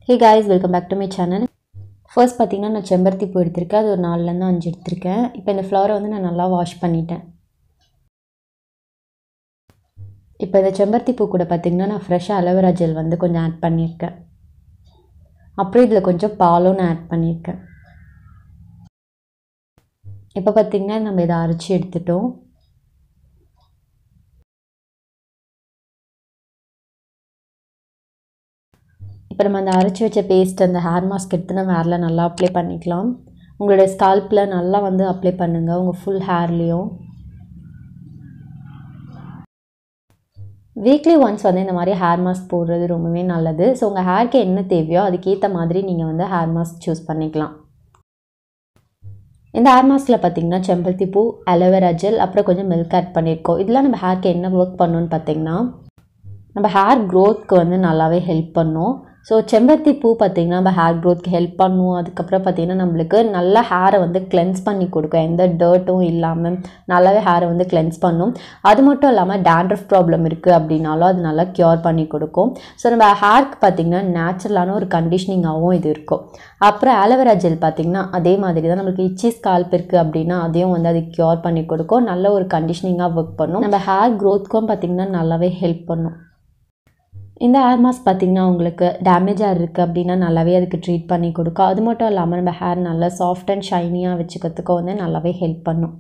hey guys welcome back to my channel first பார்த்தீங்கன்னா நான் செம்பருத்தி பூ எடுத்திருக்கேன் அது ஒரு நாலுலேருந்து அஞ்சு எடுத்திருக்கேன் இப்போ இந்த ஃப்ளவரை வந்து நான் நல்லா வாஷ் பண்ணிட்டேன் இப்போ இந்த செம்பருத்தி பூ கூட பார்த்தீங்கன்னா நான் ஃப்ரெஷ்ஷாக அலோவேரா ஜெல் வந்து கொஞ்சம் ஆட் பண்ணியிருக்கேன் அப்புறம் இதில் கொஞ்சம் பாலும் நான் ஆட் பண்ணியிருக்கேன் இப்போ பார்த்தீங்கன்னா நம்ம இதை அரைச்சி எடுத்துட்டோம் இப்போ நம்ம அந்த அரைச்சி வச்ச பேஸ்ட் அந்த ஹேர் மாஸ்க் எடுத்து நம்ம ஹேரில் நல்லா அப்ளை பண்ணிக்கலாம் உங்களோட ஸ்கால்ப்பில் நல்லா வந்து அப்ளை பண்ணுங்கள் உங்கள் ஃபுல் ஹேர்லேயும் வீக்லி ஒன்ஸ் வந்து இந்த மாதிரி ஹேர் மாஸ்க் போடுறது ரொம்பவே நல்லது ஸோ உங்கள் ஹேர்க்கு என்ன தேவையோ அதுக்கேற்ற மாதிரி நீங்கள் வந்து ஹேர் மாஸ்க் சூஸ் பண்ணிக்கலாம் இந்த ஹேர் மாஸ்கில் பார்த்தீங்கன்னா செம்பருத்தி பூ அலோவேரா ஜெல் அப்புறம் கொஞ்சம் மில்க் ஆட் பண்ணியிருக்கோம் இதெல்லாம் நம்ம ஹேர்க்கு என்ன ஒர்க் பண்ணணும்னு பார்த்தீங்கன்னா நம்ம ஹேர் க்ரோத்க்கு வந்து நல்லாவே ஹெல்ப் பண்ணும் ஸோ செம்பருத்தி பூ பார்த்திங்கன்னா நம்ம ஹேர் க்ரோத்க்கு ஹெல்ப் பண்ணும் அதுக்கப்புறம் பார்த்திங்கன்னா நம்மளுக்கு நல்ல ஹேரை வந்து கிளென்ஸ் பண்ணி கொடுக்கும் எந்த டர்ட்டும் இல்லாமல் நல்லாவே ஹேரை வந்து கிளென்ஸ் பண்ணும் அது மட்டும் இல்லாமல் டேண்ட்ரஃப் ப்ராப்ளம் இருக்குது அப்படின்னாலும் அது நல்லா க்யூர் பண்ணி கொடுக்கும் ஸோ நம்ம ஹேர்க்கு பார்த்திங்கன்னா நேச்சுரலான ஒரு கண்டிஷனிங்காகவும் இது இருக்கும் அப்புறம் ஆலோவேரா ஜெல் பார்த்திங்கன்னா அதே மாதிரி தான் நம்மளுக்கு இச்சி ஸ்கால்ப் இருக்குது அப்படின்னா அதையும் வந்து அது க்யூர் பண்ணி கொடுக்கும் நல்ல ஒரு கண்டிஷனிங்காக ஒர்க் பண்ணும் நம்ம ஹேர் க்ரோத்க்கும் பார்த்திங்கன்னா நல்லாவே ஹெல்ப் பண்ணும் இந்த ஹேர் மாஸ்க் பார்த்திங்கன்னா உங்களுக்கு டேமேஜ் ஹேர் இருக்குது அப்படின்னா நல்லாவே அதுக்கு ட்ரீட் பண்ணி கொடுக்கும் அது மட்டும் இல்லாமல் நம்ம ஹேர் நல்லா சாஃப்ட் அண்ட் ஷைனியாக வச்சுக்கிறதுக்கும் வந்து நல்லாவே ஹெல்ப் பண்ணும்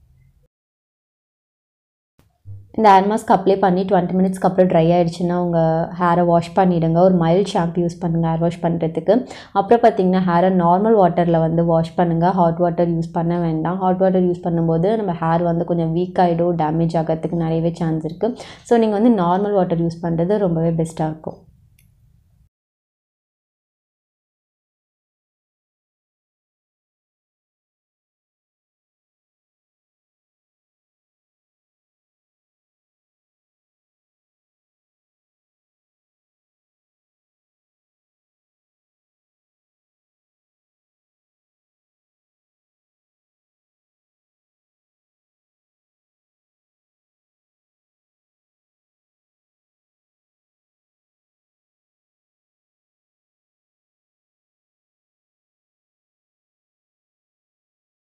இந்த ஹேர் மாஸ்க் அப்ளை பண்ணி டுவெண்ட்டி மினிட்ஸ்க்கு அப்புறம் ட்ரை ஆகிடுச்சுன்னா உங்கள் ஹேரை வாஷ் பண்ணிவிடுங்க ஒரு மைல்ட் ஷாம்பு யூஸ் பண்ணுங்கள் ஹேர் வாஷ் பண்ணுறதுக்கு அப்புறம் பார்த்திங்கன்னா ஹேரை நார்மல் வாட்டரில் வந்து வாஷ் பண்ணுங்கள் ஹாட் வாட்டர் யூஸ் பண்ண வேண்டாம் ஹாட் வாட்டர் யூஸ் பண்ணும்போது நம்ம ஹேர் வந்து கொஞ்சம் வீக் ஆகிடும் டேமேஜ் ஆகிறதுக்கு நிறையவே சான்ஸ் இருக்குது ஸோ நீங்கள் வந்து நார்மல் வாட்டர் யூஸ் பண்ணுறது ரொம்பவே பெஸ்ட்டாக இருக்கும்